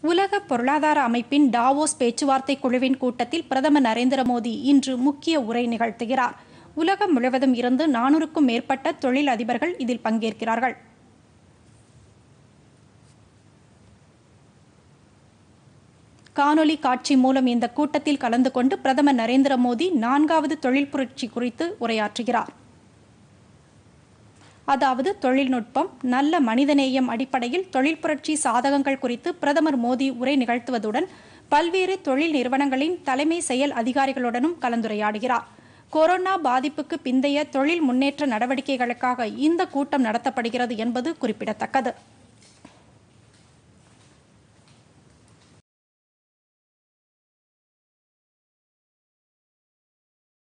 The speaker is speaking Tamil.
உலக பொருளாதார அமைப்பின் டாவோஸ் பேச்சுவார்த்தை குழுவின் கூட்டத்தில் பிரதமர் நரேந்திர மோடி இன்று முக்கிய உரை நிகழ்த்துகிறார் உலகம் முழுவதும் இருந்து நானூறுக்கும் மேற்பட்ட தொழில் அதிபர்கள் இதில் பங்கேற்கிறார்கள் காணொலி காட்சி மூலம் இந்த கூட்டத்தில் கலந்து கொண்டு பிரதமர் நரேந்திர மோடி நான்காவது தொழில் புரட்சி குறித்து உரையாற்றுகிறார் அதாவது தொழில்நுட்பம் நல்ல மனிதநேயம் அடிப்படையில் தொழில் புரட்சி சாதகங்கள் குறித்து பிரதமர் மோடி உரை நிகழ்த்துவதுடன் பல்வேறு தொழில் நிறுவனங்களின் தலைமை செயல் அதிகாரிகளுடனும் கலந்துரையாடுகிறார் கொரோனா பாதிப்புக்கு பிந்தைய தொழில் முன்னேற்ற நடவடிக்கைகளுக்காக இந்த கூட்டம் நடத்தப்படுகிறது என்பது குறிப்பிடத்தக்கது